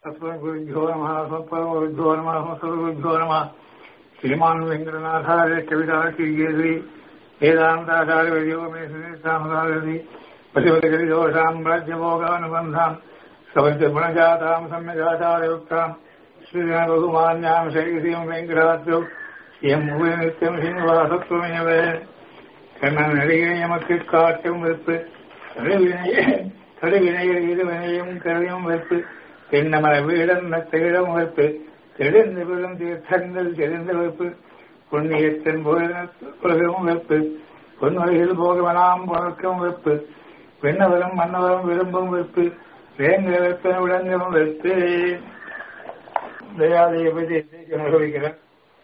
अस्मद्गुरुभ्यो नमः अस्मत्परमगुरुभ्यो नमः अस्मत्सर्वगुरुभ्यो नमः श्रीमान् वेङ्कटनाथार्य कविताकीर्ति वेदान्ताचार्यवर्यो मे सुनितामदागति पशुपतिकरिदोषाम् राज्यभोगानुबन्धाम् सवञ्चगुणजाताम् सम्यगाचारयुक्ताम् श्रीजनबहुमान्याम् शैलीम् वेङ्कटाद्यौ எம் நித்தியம் சீனிவாசத்துவமே கண்ணன் நடிகை எமக்கு காட்டும் வெறுப்பு கடுவினையில் இருவினையும் கருவியும் வெறுப்பு தென்னமர வீடன் திகழும் வெறுப்பு தெளிந்து பெறும் தீர்த்தங்கள் தெரிந்த வெறுப்பு புண்ணியத்தின் புலகவும் வெறுப்பு பொன்வழியில் போகவனாம் புணர்க்கும் வெறுப்பு பெண்ணவரும் மன்னவரும் விரும்பும் வெறுப்பு வேங்க வெப்ப விளங்கும் வெறுப்பு தயாதையை பற்றி அனுபவிக்கிறேன்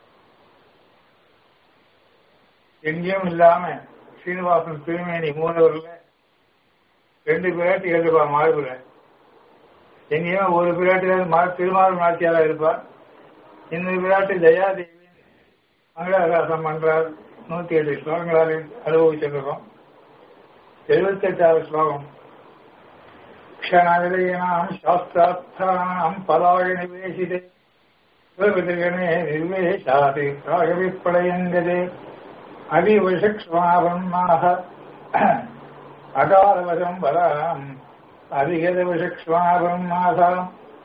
எங்கேயும் இல்லாம சீனிவாசன் திருமேனி மூலவர்ல ரெண்டு பிராட்டி எழுதுப்பா மார்புல எங்கேயும் ஒரு பிராட்டி திருமால் நாட்டியாரா இருப்பார் இந்த பிராட்டி தயாதேவி மங்களாசாசம் பண்றார் நூத்தி எட்டு ஸ்லோகங்களால் அனுபவிச்சிருக்கோம் எழுபத்தி எட்டாவது ஸ்லோகம் க்ஷணவிலையினாம் சாஸ்திரார்த்தானாம் பலாய நிவேசிதே நிர்வேஷாதி காகவிப்படையங்கதே அதிவசக்ஷ்மாவன்மாக அகாரவசம் வராம் அதிகதவசக்ஷ்மாவன்மாசாம்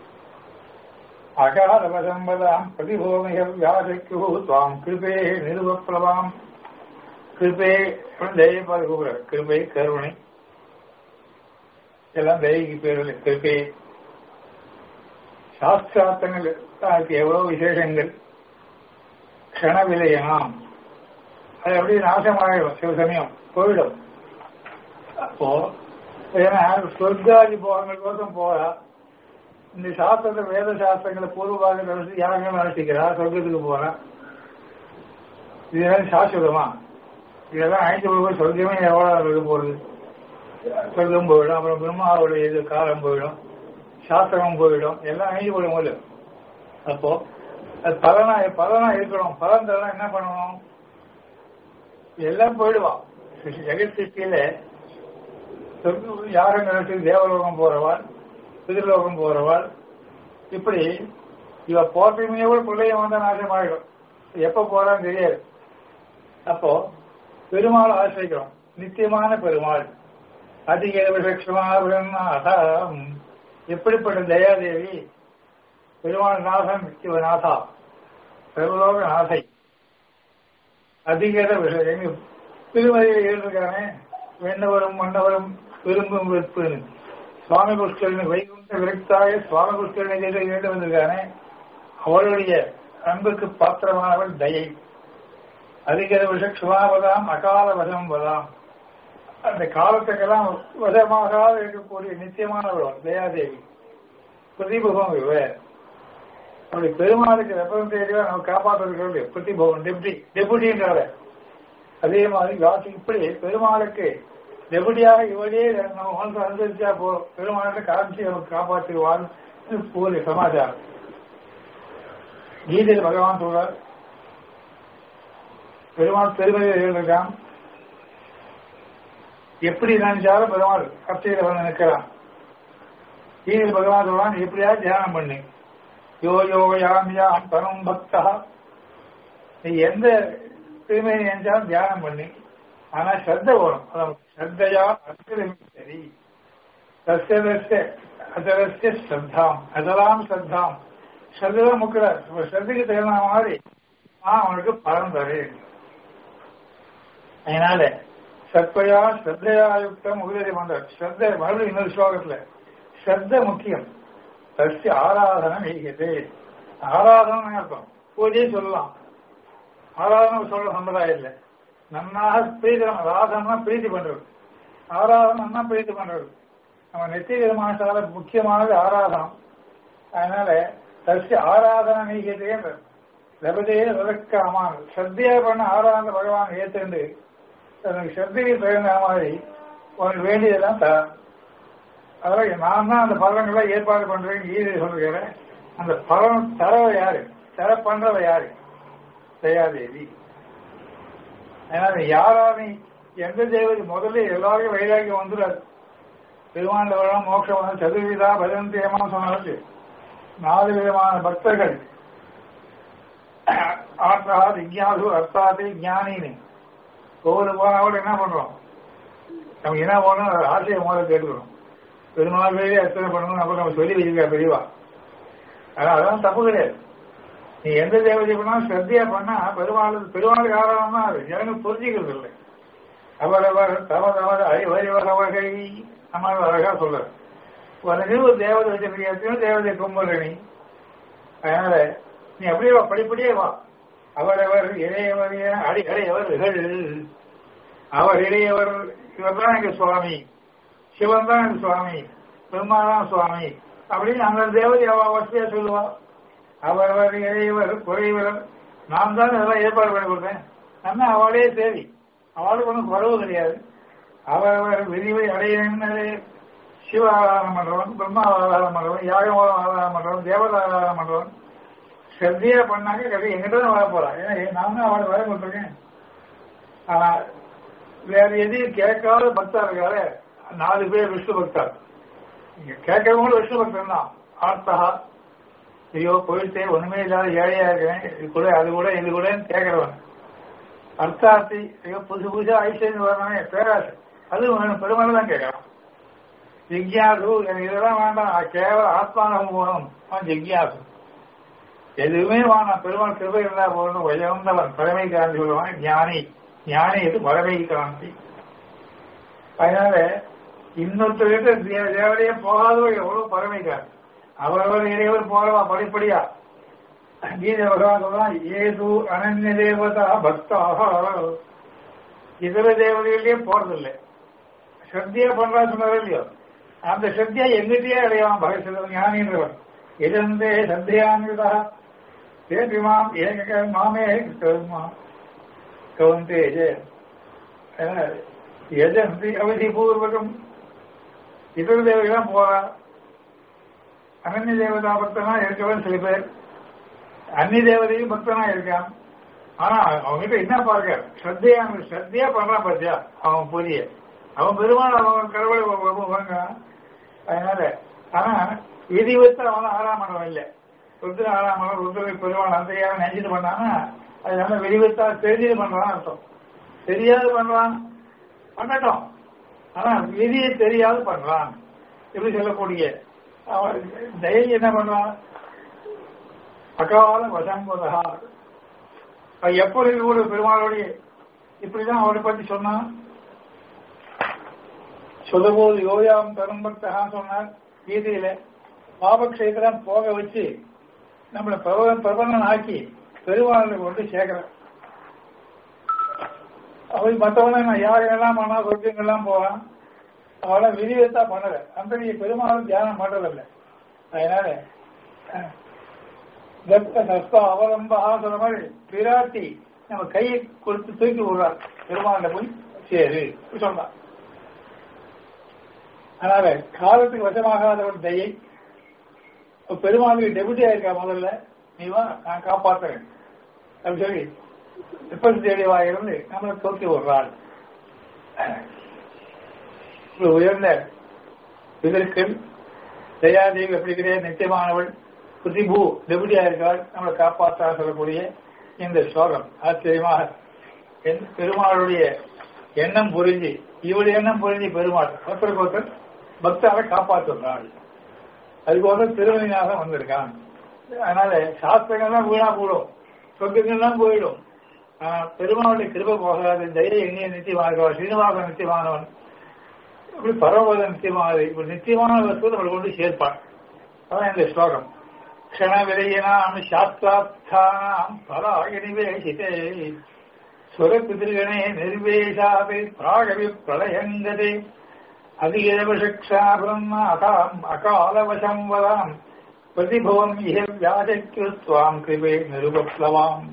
அகாரவசம் வதாம் பிரதிபோமிக வியாசக்கு துவாம் கிருபே நிருபப்ளவாம் கிருபே தெய்வ கிருபை கருணை எல்லாம் தெய்வக்கு பேர் கிருபே சாஸ்திரார்த்தங்கள் எவ்வளவு விசேஷங்கள் க்ஷணவிலையாம் அது அப்படியே நாசமாயிடும் சில சமயம் போயிடும் அப்போ ஏன்னா சொர்க்காதி போகங்கள் கோசம் போறா இந்த சாஸ்திரத்தை வேத சாஸ்திரங்களை பூர்வமாக நடத்தி யாருங்க நடத்திக்கிறா சொர்க்கத்துக்கு போறா இதெல்லாம் சாஸ்வதமா இதெல்லாம் ஐந்து போய் சொர்க்கமே எவ்வளவு இருக்க போகுது சொர்க்கம் போயிடும் அப்புறம் பிரம்மாவுடைய இது காலம் போயிடும் சாஸ்திரம் போயிடும் எல்லாம் ஐந்து போயிடும் போது அப்போ அது பலனா பலனா இருக்கணும் பலன் தரலாம் என்ன பண்ணணும் எல்லாம் போயிடுவான் ஜெகத் சிருஷ்டியில யாரும் நினைச்சு தேவலோகம் போறவாள் பிதிர்லோகம் போறவாள் இப்படி இவ போற்றமையே கூட பிள்ளைய வந்தா நாசமாயிடும் எப்ப போறான்னு தெரியாது அப்போ பெருமாள் ஆசிரிக்கிறோம் நித்தியமான பெருமாள் அதிக விசக்ஷமாம் எப்படிப்பட்ட தயாதேவி பெருமாள் நாசம் இவ நாசா சர்வலோக நாசை அதிகார விஷயம் திருமதியில் எழுதுகிறானே வெண்ணவரும் மன்னவரும் விரும்பும் வெறுப்புன்னு சுவாமி புஷ்கரன் வைகுண்ட விரக்தாய சுவாமி புஷ்கரனை கேட்டு வந்திருக்கானே அவளுடைய அன்புக்கு பாத்திரமானவள் தயை அதிகர விஷக்ஷமாவதாம் அகால வசம் வதாம் அந்த காலத்துக்கெல்லாம் வசமாகாத இருக்கக்கூடிய நிச்சயமானவள் தயாதேவி பிரதிபகம் இவ அப்படி பெருமாளுக்கு ரெப்ரசன்டேட்டிவா நம்ம காப்பாற்றுறது பிரதிபவன் டெப்டி டெபுட்டின்றால அதே மாதிரி வாசி இப்படி பெருமாளுக்கு டெபுட்டியாக இவரே நம்ம மனசு அனுசரிச்சா போ பெருமாளை காமிச்சு நமக்கு காப்பாற்றுவான்னு பூரி சமாச்சாரம் கீதையில் பகவான் சொல்றார் பெருமாள் பெருமையை எழுதிருக்கான் எப்படி நினைச்சாலும் பெருமாள் கட்சியில வந்து நிற்கிறான் கீதையில் பகவான் சொல்றான் எப்படியாவது தியானம் பண்ணி யோ யோகயாம் யாம் தனும் பக்தா நீ எந்த தூய்மையை நினைச்சாலும் தியானம் பண்ணி ஆனா ஸ்ரத்த வரும் அதான் ஸ்ரத்தையா சரி தஸ்ய அதரஸ்ய ஸ்ரத்தாம் அதெல்லாம் ஸ்ரத்தாம் ஸ்ரத்தான் முக்கிய ஸ்ரத்தைக்கு தகுந்த மாதிரி நான் அவனுக்கு பலன் தரேன் அதனால சத்வயா ஸ்ரத்தையா யுக்தம் உதவி பண்ற ஸ்ரத்த மறுபடியும் இன்னொரு ஸ்லோகத்துல ஸ்ரத்த முக்கியம் தஸ்ய ஆராதனை நீகிறது ஆராதனை அர்த்தம் பூஜையை சொல்லலாம் ஆராதனை சொல்ற சம்பிரதாயம் இல்லை நன்னாக பிரீதி ஆராதனை பிரீத்தி பண்றது ஆராதனை பிரீத்தி பண்றது நம்ம நெத்திகரமான முக்கியமானது ஆராதனம் அதனால தஸ்ய ஆராதனை நீக்கிறதே லபதே விளக்காமான ஸ்ரத்தையா பண்ண ஆராதனை பகவான் ஏத்துண்டு தனக்கு ஸ்ரத்தையை தகுந்த மாதிரி உனக்கு வேண்டியதெல்லாம் த அதாவது நான் தான் அந்த பலன்களை ஏற்பாடு பண்றேன் கீதை சொல்லுகிறேன் அந்த பலன் தரவ யாரு தர பண்றவ யாரு தயாதேவி அதனால யாரானி எந்த தேவதி முதல்ல எல்லாரையும் வைராகியம் வந்துடாது பெருமாண்ட வளம் மோட்சம் வந்து சதுர்விதா பஜந்தியமா சொன்னாச்சு நாலு விதமான பக்தர்கள் ஆற்றா விஜயாசு அர்த்தாத்து ஞானின்னு ஒவ்வொரு போனாவோட என்ன பண்றோம் நம்ம என்ன போனோம் ஆசையை முதல்ல கேட்டுக்கிறோம் பெருமாள் பேரே அர்ச்சனை பண்ணணும் அப்புறம் நம்ம சொல்லி வச்சிருக்கா பெரியவா ஆனா அதெல்லாம் தப்பு கிடையாது நீ எந்த தேவதை பண்ணாலும் ஸ்ரத்தையா பண்ணா பெருமாள் பெருமாளுக்கு ஆராதனம் தான் அது எனக்கு புரிஞ்சுக்கிறது இல்லை அவரவர் தவ தவறு அறிவறிவக வகை நம்ம அழகா சொல்ற உனக்கு ஒரு தேவதை வச்சிருக்கீங்க தேவதை கும்பல் நீ அதனால நீ அப்படியே வா படிப்படியே வா அவரவர் இளையவர் அடி அடையவர்கள் அவர் இளையவர் இவர் தான் எங்க சுவாமி சிவன் தான் எங்க சுவாமி பெருமாள் தான் சுவாமி அப்படின்னு அந்த தேவதை அவ வசதியா சொல்லுவா அவரவர் இளையவர் குறைவர் நான் தான் இதெல்லாம் ஏற்பாடு பண்ணி கொடுத்தேன் நம்ம அவளே தேவி அவளுக்கு ஒன்றும் குறவு கிடையாது அவரவர் விரிவை அடையினே சிவ ஆராதனம் பண்றவன் பிரம்மா ஆராதனம் பண்றவன் யாகம் ஆராதனம் பண்றவன் தேவத ஆராதனம் பண்றவன் ஸ்ரத்தையா பண்ணாங்க கதை எங்கிட்ட தான் வர போறான் ஏன்னா நான் தான் அவளுக்கு வர கொடுத்துருக்கேன் ஆனா வேற எதையும் கேட்காத பக்தா இருக்காரு நாலு பேர் விஷ்ணு பக்தர் கேட்கறவங்களும் விஷ்ணு பக்தர் தான் ஆர்த்தகா ஐயோ போயிட்டே ஒண்ணுமே இல்லாத ஏழையா இருக்கேன் இது கூட அது கூட இது கூட கேட்கறவன் அர்த்தார்த்தி ஐயோ புதுசு புதுசா ஐஸ்வர்யம் வரணும் பேராசை அது வேணும் பெருமாள் தான் கேட்கறான் ஜிக்யாசு எனக்கு இதெல்லாம் வேண்டாம் கேவல ஆத்மானம் போகணும் அவன் ஜிக்யாசு எதுவுமே வேணாம் பெருமாள் கிருபை இருந்தா போகணும் உயர்ந்தவன் பழமை காந்தி சொல்லுவான் ஞானி ஞானி இது பழமை காந்தி அதனால இன்னொருத்தர்கிட்ட தேவதையே போகாதவர்கள் எவ்வளவு பழமை காந்தி அவரவர் இறைவர் போகவா படிப்படியா கீத பகவான் சொல்றான் ஏது அனன்ய தேவதா பக்தாக இதர தேவதைகளே போறதில்லை ஸ்ரத்தியா பண்றா சொன்னது இல்லையோ அந்த ஸ்ரத்தியா எங்கிட்டயே அடையாம பகசிவன் ஞானின்றவன் எதந்தே சத்தியான்விதா தேபிமாம் ஏக மாமே கவந்தே எதந்தி அவதி பூர்வகம் இதர தேவதைதான் போறா அனன்ய தேவதா பக்தனா இருக்கவன் சில பேர் அன்னி தேவதையும் பக்தனா இருக்கான் ஆனா அவங்ககிட்ட என்ன பாருங்க ஸ்ரத்தையா ஸ்ரத்தையா பண்றான் பாத்தியா அவன் புரிய அவன் பெருமாள் அவன் கடவுளை வாங்குறான் அதனால ஆனா விதி வச்சு அவன் ஆறாம் மனம் இல்லை ருத்ர ஆறாம் மனம் ருத்ரை பெருமாள் அந்த யாரும் நினைச்சிட்டு பண்ணான்னா அது நம்ம விதிவத்தா தெரிஞ்சது பண்றான் அர்த்தம் தெரியாது பண்றான் பண்ணட்டும் ஆனா விதியை தெரியாது பண்றான் எப்படி சொல்லக்கூடிய அவன் தயை என்ன பண்றான் அகால வசம்பதா எப்படி கூட பெருமாளுடைய இப்படிதான் அவரை பத்தி சொன்னான் சொல்லும்போது யோயாம் பெரும்பக்தகா சொன்னார் கீதையில பாபக்ஷேத்திரம் போக வச்சு நம்மளை பிரபலன் ஆக்கி பெருமாளை கொண்டு சேர்க்கிறேன் அவள் மற்றவன நான் யாரெல்லாம் பண்ணா சொர்க்கங்கள்லாம் போவான் அவளை விரிவத்தா பண்ணல அந்த பெருமாளும் தியானம் பண்றதில்ல அதனால தத்த சஸ்தா அவலம்பா சொல்ற மாதிரி பிராட்டி நம்ம கையை கொடுத்து தூக்கி விடுறார் பெருமாண்ட போய் சேரு சொன்னான் அதனால காலத்துக்கு வசமாகாதவன் தயை பெருமாளுக்கு டெபுட்டியா இருக்கா முதல்ல நீ வா நான் காப்பாத்துறேன் அப்படின்னு சொல்லி எப்பன் தேடிவா இருந்து நம்மளை தூக்கி விடுறாள் உயர்ந்த இதற்கள் தயாதேவி எப்படி கிடையாது நிச்சயமானவள் புதிபூ டெபுட்டியா இருக்காள் நம்மளை காப்பாற்றா சொல்லக்கூடிய இந்த ஸ்லோகம் ஆச்சரியமாக பெருமாளுடைய எண்ணம் புரிஞ்சு இவளுடைய எண்ணம் புரிஞ்சு பெருமாள் ஒருத்தருக்கு ஒருத்தர் பக்தாவை காப்பாற்றுறாள் அதுக்கோசம் திருமணியாக வந்திருக்கான் அதனால சாஸ்திரங்கள்லாம் வீணா போடும் சொர்க்கங்கள்லாம் போயிடும் பெருமாளுடைய கிருப போகாது தைரிய எண்ணிய நித்தியமானவன் ஸ்ரீனிவாசன் நித்தியமானவன் இப்படி பரவத நித்தியமானது இப்படி நித்தியமான வஸ்து நம்மளை கொண்டு சேர்ப்பான் அதான் இந்த ஸ்லோகம் க்ஷண விலையினாம் சாஸ்திரார்த்தானாம் பராகினிவேசிதே சுரபிதிருகணே நிர்வேஷாபி பிராகவி பிரளயங்கதே அதிகேவசக்ஷா பிரம்ம அகாம் அகாலவசம் வதாம் பிரதிபவம் இஹ வியாஜக்கிருத்வாம் கிருபே நிருபப்ளவாம்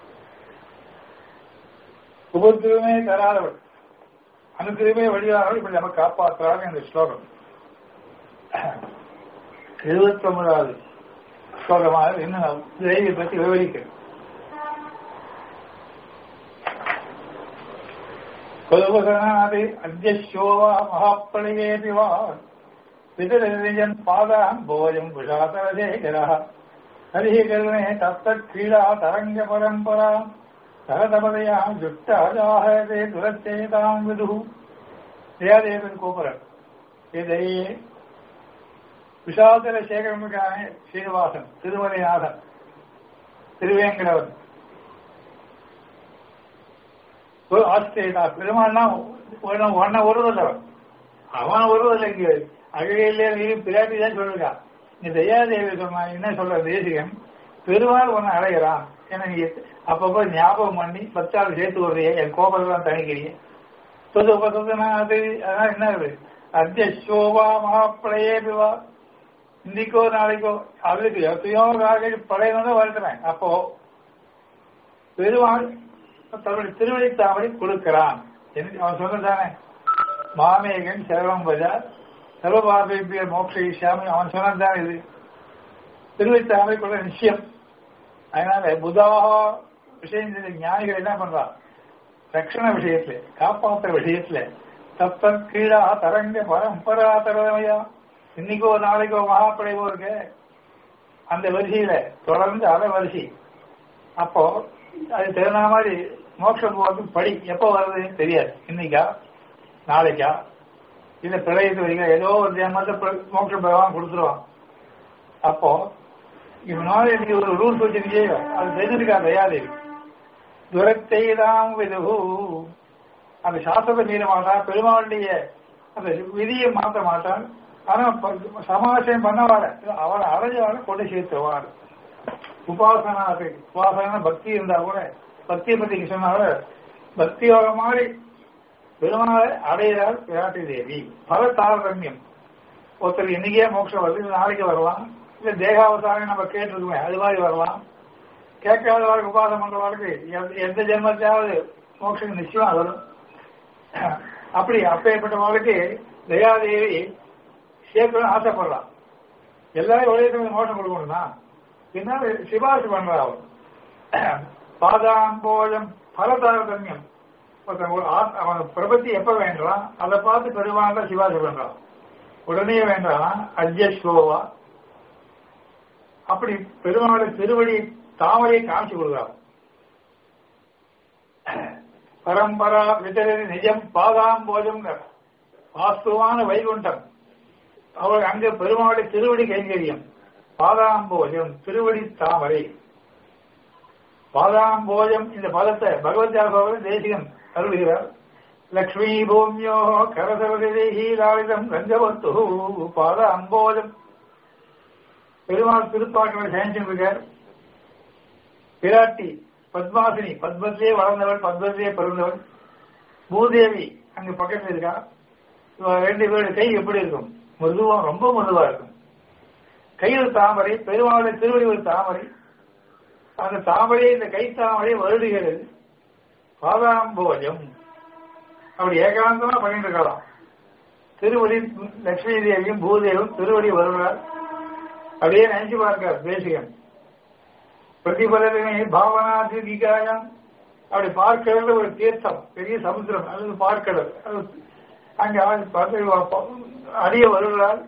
உபத்திரமே தராதவள் அனுக்கிரமே வழியானவள் இப்படி நம்ம காப்பாற்றுறாங்க இந்த ஸ்லோகம் எழுபத்தி ஒன்பதாவது ஸ்லோகமாக இன்னும் தேவியை பற்றி விவரிக்கிறேன் கொலுவசனாதி அத்தியோவா மகாப்பிரளயேபி வா पितरनिजन् पादान् भोजम् कुशातरशेखरः हरिकर्णे तत्तत्क्रीडा तरङ्गपरम्पराम् சரதபதையாம் ஜுட்டாஜாகதே துரச்சேதாம் விதுகு ஜெயாதேவன் கூப்பிடர் இதை விஷாதர சேகரனுக்கான ஸ்ரீனிவாசன் திருமலைநாதன் திருவேங்கடவன் ஒரு ஆஸ்திரேலியா பெருமாள்னா ஒன்ன ஒருவதவன் அவன் ஒருவதில்லை இங்க அழகையிலே நீ பிராட்டி தான் சொல்லிருக்கா நீ தயாதேவி சொன்னா என்ன சொல்ற தேசிகன் பெருமாள் ஒன்னு அடைகிறான் ஏன்னா நீ அப்பப்போ ஞாபகம் பண்ணி பத்தாவது சேர்த்து வர்றிய என் கோபத்தான் தணிக்கிறீங்க சொது உபசதுனா அது அதான் என்ன அது அத்தியோவா மகாப்பிளையே பிவா இன்னைக்கோ நாளைக்கோ அவளுக்கு எத்தையோ காக பழையதான் வருத்துறேன் அப்போ பெருமாள் தன்னுடைய திருவழித்தாமரை கொடுக்கிறான் அவன் சொன்னதானே மாமேகன் சர்வம் பஜா சர்வபாபிய மோட்ச ஈஷாமி அவன் சொன்னதுதான் இது திருவழித்தாமரை கொள்ள நிச்சயம் அதனால புதாக விஷயம் ஞானிகள் என்ன பண்றான் ரட்சண விஷயத்துல காப்பாற்ற விஷயத்துல தப்ப கீழா தரங்க பரம்பரா தரமையா இன்னைக்கோ நாளைக்கோ மகாப்படைவோ இருக்கு அந்த வரிசையில தொடர்ந்து அரை வரிசை அப்போ அது தெரிஞ்ச மாதிரி மோட்சம் போகிறது படி எப்போ வருதுன்னு தெரியாது இன்னைக்கா நாளைக்கா இல்ல பிரளயத்து வரைக்கும் ஏதோ ஒரு ஜென்மத்தை மோட்சம் பகவான் கொடுத்துருவான் அப்போ இவனால இன்னைக்கு ஒரு ரூல்ஸ் வச்சிருக்கே அது தெரிஞ்சிருக்கா தயாதேவி துரத்தை தான் விதுகு அந்த சாஸ்திரத்தை மீற மாட்டான் பெருமாளுடைய அந்த விதியை மாற்ற மாட்டான் ஆனா சமாசயம் பண்ணவாட அவனை அடைஞ்சவாட கொண்டு சேர்த்துவார் உபாசனா உபாசனா பக்தி இருந்தா கூட பக்தியை பத்தி சொன்னால பக்தியோட மாதிரி பெருமாளை அடையிறார் விராட்டி தேவி பல தாரதமியம் ஒருத்தர் இன்னைக்கே மோட்சம் வருது நாளைக்கு வரலாம் இல்ல தேகாவசாரம் நம்ம கேட்டிருக்குமே அது மாதிரி வரலாம் கேட்காத வாழ்க்கை உபாசம் பண்ற வாழ்க்கை எந்த ஜென்மத்தையாவது மோட்சம் நிச்சயமா வரும் அப்படி அப்பேற்பட்ட வாழ்க்கை தயாதேவி சேர்க்கணும்னு ஆசைப்படுறான் எல்லாரும் ஒரே சமயம் மோசம் கொடுக்கணும்னா பின்னால் சிபாரிசு பண்றா அவன் பாதாம்போஜம் பல தாரதமியம் அவன் பிரபத்தி எப்ப வேண்டாம் அதை பார்த்து பெருமாள் சிபாரிசு பண்றான் உடனே வேண்டாம் அஜ்யஸ்லோவா அப்படி பெருமாளை திருவடி தாமரையை காமிச்சு கொடுக்குறார் பரம்பரா விதரதி நிஜம் பாதாம் போஜம் வாஸ்துவான வைகுண்டம் அவர் அங்க பெருமாளுடைய திருவடி கைங்கரியம் பாதாம்போஜம் திருவடி தாமரை பாதாம்போஜம் இந்த பதத்தை பகவத்யாசோகர் தேசிகன் அருள்கிறார் லக்ஷ்மி பூமியோ கரசவதேகி லாலிதம் கஞ்சவத்து பாதாம்போஜம் பெருமாள் திருப்பாக்களை சயனிச்சிருக்கார் பிராட்டி பத்மாசினி பத்மத்திலே வளர்ந்தவள் பத்மத்திலே பிறந்தவள் பூதேவி அங்க பக்கத்துல இருக்கா ரெண்டு பேருடைய கை எப்படி இருக்கும் மிருதுவா ரொம்ப மிருதுவா இருக்கும் கையில் தாமரை பெருமாளுடைய திருவடி ஒரு தாமரை அந்த தாமரையை இந்த கை தாமரை வருடுகிறது பாதாம்போஜம் அப்படி ஏகாந்தமா பண்ணிட்டு இருக்கலாம் திருவடி லட்சுமி தேவியும் பூதேவும் திருவடி வருகிறார் அப்படியே நினைச்சு பார்க்கிறார் தேசிகன் பிரதிபலனை பாவனா தீதிகாயம் அப்படி பார்க்கடல ஒரு தீர்த்தம் பெரிய சமுத்திரம் அல்லது பார்க்கடல் அங்க அடிய வருகிறாள்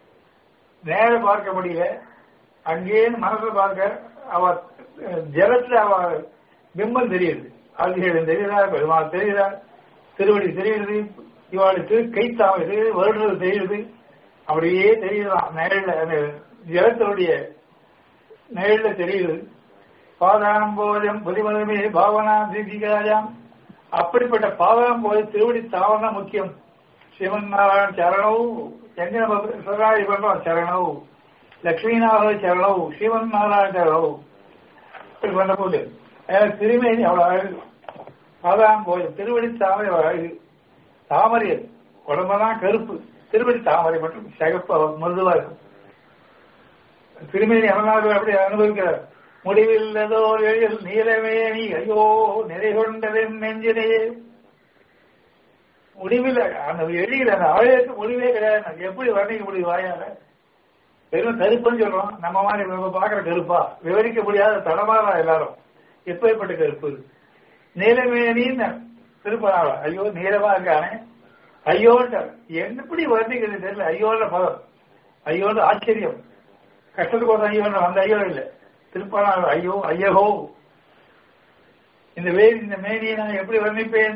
நேர பார்க்க முடியல அங்கேயே மனசுல பார்க்க அவ ஜலத்துல அவ பிம்பம் தெரியுது ஆதிசேடன் தெரியுதா பெருமாள் தெரியுதா திருவடி தெரியுது இவாளுக்கு திரு கை தாமை தெரியுது வருடுறது தெரியுது அப்படியே தெரியுதான் நேரில் அந்த ஜலத்தினுடைய நேரில் தெரியுது பாதாம்போஜம் புதிமதமே பாவனா தீபிகாயாம் அப்படிப்பட்ட பாதாம்போஜம் திருவடி தாவனா முக்கியம் சிவன் நாராயண சரணவு எங்க நம்ம சரணாகி பண்றோம் சரணவு லட்சுமிநாத சரணவு சிவன் நாராயண சரணவு இப்படி பண்ண போது திருமேனி அவ்வளவு அழகு பாதாம்போஜம் திருவடி தாமரை அழகு தாமரை உடம்பெல்லாம் கருப்பு திருவடி தாமரை மட்டும் சிகப்பு மிருதுவா இருக்கும் திருமேனி அமர்நாதர் அப்படி அனுபவிக்கிறார் முடிவில்லதோ எழில் நீலமேனி ஐயோ நிறை கொண்டதன் நெஞ்சினே முடிவில் அந்த எழில் அந்த ஆழத்துக்கு முடிவே கிடையாது எப்படி வர்ணிக்க முடியும் வாயால வெறும் கருப்புன்னு சொல்றோம் நம்ம மாதிரி நம்ம பாக்குற கருப்பா விவரிக்க முடியாத தடமாறா எல்லாரும் எப்பேற்பட்ட கருப்பு நீலமேனின்னு திருப்பனாவா ஐயோ நீளமா இருக்கானே ஐயோன்றார் எப்படி வர்ணிக்கிறது தெரியல ஐயோன்ற பதம் ஐயோன்னு ஆச்சரியம் கஷ்டத்துக்கு ஒரு ஐயோ அந்த ஐயோ இல்லை திருப்பான ஐயோ ஐயகோ இந்த வேதி இந்த மேனியை நான் எப்படி வர்ணிப்பேன்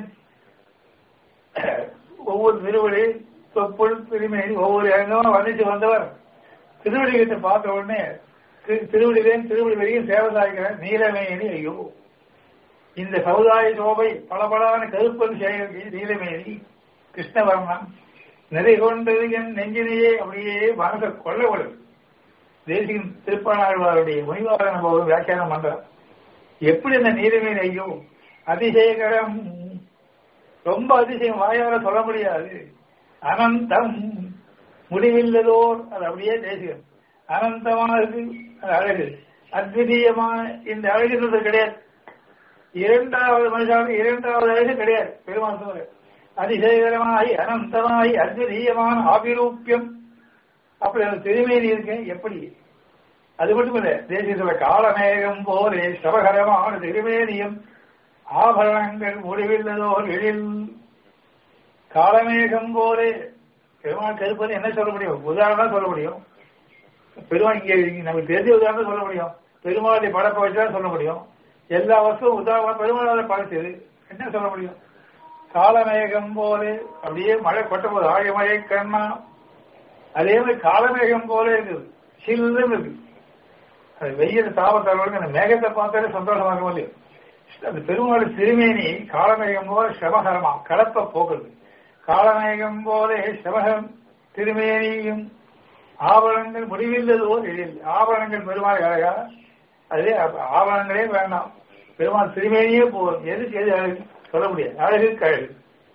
ஒவ்வொரு திருவடி தொப்புள் திருமேனி ஒவ்வொரு அங்கமா வர்ணிச்சு வந்தவர் திருவடிகத்தை பார்த்த உடனே திருவடிவேன் திருவடி வரையும் சேவை சாய்கிற நீலமேனி ஐயோ இந்த சமுதாய சோபை பளபளான கருப்பன் சேகரி நீலமேனி கிருஷ்ணவர்ணம் நிறை கொண்டது என் நெஞ்சினையே அப்படியே மனசை கொள்ளப்படுது தேசிகன் திருப்பாணாழ்வாருடைய முனிவாக நம்ம ஒரு வியாக்கியானம் பண்றார் எப்படி அந்த நீலமேனி ஐயோ அதிசயகரம் ரொம்ப அதிசயம் வாயால சொல்ல முடியாது அனந்தம் முடிவில்லதோர் அது அப்படியே தேசியம் அனந்தமான இருக்கு அது அழகு அத்விதீயமான இந்த அழகுன்றது கிடையாது இரண்டாவது மனுஷாவுக்கு இரண்டாவது அழகு கிடையாது பெருமாள் சொல்ற அதிசயகரமாய் அனந்தமாய் அத்விதீயமான ஆபிரூப்பியம் அப்படி அந்த திருமேனி இருக்கேன் எப்படி அது மட்டும் இல்ல தேசியத்துல காலமேகம் போலே சபகரமான திருமேனியும் ஆபரணங்கள் முடிவில்லதோர் எழில் காலமேகம் போலே பெருமாள் கருப்பது என்ன சொல்ல முடியும் உதாரணம் சொல்ல முடியும் பெருமாள் இங்க நமக்கு தெரிஞ்ச உதாரணம் சொல்ல முடியும் பெருமாளுடைய படப்பை வச்சுதான் சொல்ல முடியும் எல்லா வசதியும் உதாரணம் பெருமாளால படைச்சது என்ன சொல்ல முடியும் காலமேகம் போலே அப்படியே மழை கொட்ட போது ஆய மழை கண்ணா அதே மாதிரி காலமேகம் போல இருக்குது சில்லுன்னு இருக்கு அது வெயில் தாபத்தவர்களுக்கு அந்த மேகத்தை பார்த்தாலே சந்தோஷமாக இல்லையோ அந்த பெருமாள் திருமேனி காலமேகம் போல சிவகரமா கலப்ப போக்குது காலமேகம் போல சிவகம் திருமேனியும் ஆபரணங்கள் முடிவில்லதோ எழில் ஆபரணங்கள் பெருமாள் அழகா அதே ஆபரணங்களே வேண்டாம் பெருமாள் திருமேனியே போதும் எதுக்கு எது அழகு சொல்ல முடியாது அழகு கழகு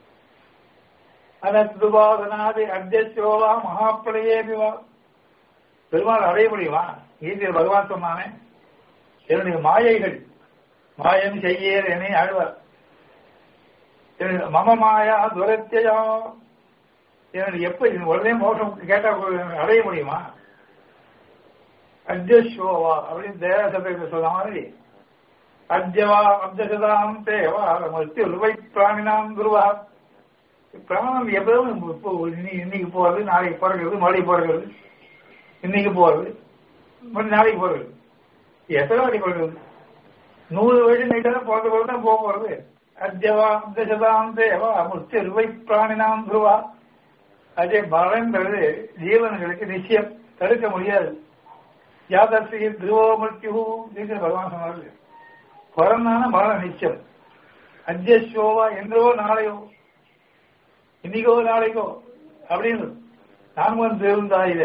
அனத்துபாதனாதி அத்தியோவா மகாப்பிரயேபிவா பெருமாள் அடைய முடியுமா கீதையில் பகவான் சொன்னானே என்னுடைய மாயைகள் மாயம் செய்யேர் என்னை ஆழ்வார் மம மாயா துரத்தியா என்னுடைய எப்ப உடனே மோசம் கேட்டா அடைய முடியுமா அத்தியோவா அப்படின்னு தேவசத்தை சொல்ல மாதிரி அத்தியவா அப்தசதாம் தேவா மத்திய உருவை பிராணினாம் குருவா பிராணம் எப்பவும் இப்போ இன்னைக்கு போறது நாளைக்கு பிறகுறது மறுபடியும் பிறகுறது இன்னைக்கு போறது மறுபடியும் நாளைக்கு பிறகுறது எத்தனை வாட்டி பிறகுறது நூறு வயசு நைட்டாக பிறந்த பிறகு தான் போக போறது அத்தியவா அப்தசதாம் தேவா முத்திய உருவை பிராணினாம் குருவா அதே மரன்றது ஜீவன்களுக்கு நிச்சயம் தடுக்க முடியாது யாதர்சி துருவோ மிருத்யு பகவான் சொன்னார்கள் பிறந்தான மரணம் நிச்சயம் அத்தியோவா என்றோ நாளையோ இன்னைக்கோ நாளைக்கோ அப்படின்னு நான் வந்து இருந்தா இத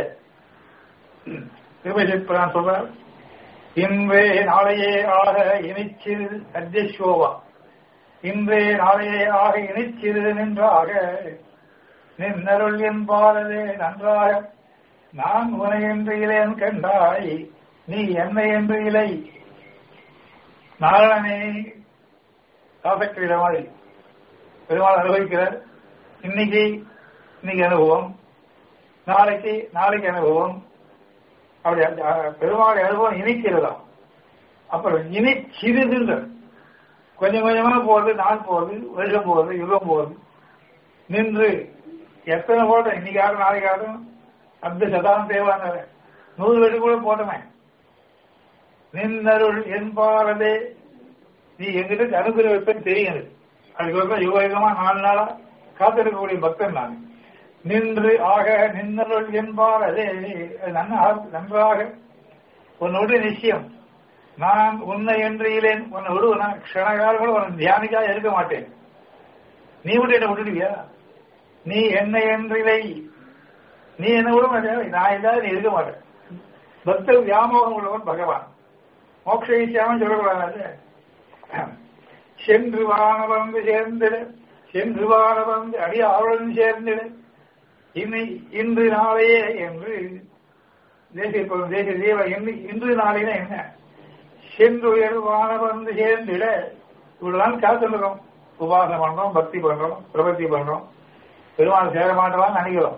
திருமேஸ்வரன் சொல்றார் இன்றே நாளையே ஆக இணைச்சிறு அத்தியோவா இன்றே நாளையே ஆக இணைச்சிறு நின்றாக நின்னருள் என்பாரதே நன்றாக நான் உனை என்று இளையன் கண்டாய் நீ என்னை என்று இலை நாராயணனே காசக்கிற மாதிரி பெருமாள் அனுபவிக்கிறார் இன்னைக்கு இன்னைக்கு அனுபவம் நாளைக்கு நாளைக்கு அனுபவம் அப்படி பெருமாள் அனுபவம் இணைக்கிறதா அப்புறம் இணை சிறிதுன்ற கொஞ்சம் கொஞ்சமா போறது நாள் போறது வருஷம் போறது யுகம் போறது நின்று எத்தனை போட்டோம் இன்னைக்கு ஆகும் நாளைக்கு ஆகும் அந்த சதானம் தேவான நூறு வருஷம் கூட போட்டோமே நின்னருள் என்பாரதே நீ எங்கிட்ட அனுகிற வைப்பேன்னு தெரியுது அதுக்கு யுக யுகமா நாலு நாளா காத்திருக்கக்கூடிய பக்தன் நான் நின்று ஆக நின்னருள் என்பாரதே நன்றாக உன்னோடு நிச்சயம் நான் உன்னை என்று இலேன் உன்னை விடுவேன் க்ஷணகாலம் கூட உன்னை தியானிக்கா இருக்க மாட்டேன் நீ விட்டு என்ன விட்டுடுவியா நீ என்னை என்று இலை நீ என்ன விட மாட்டேன் நான் இல்லாத நீ இருக்க மாட்டேன் பக்தர் வியாமோகம் உள்ளவன் பகவான் மோட்ச ஈசியாம சொல்லக்கூடாது சென்று வானவந்து சேர்ந்திட சென்று வானவந்து அடி ஆளுடன் சேர்ந்திட இனி இன்று நாளையே என்று தேசிய தேசிய தேவ இன்று நாளைனா என்ன சென்று உயர் வானவந்து சேர்ந்திட இவ்வளவுதான் காத்துருக்கோம் உபாசனை பண்றோம் பக்தி பண்றோம் பிரபத்தி பண்றோம் பெருமாள் சேர மாட்டவான்னு நினைக்கிறோம்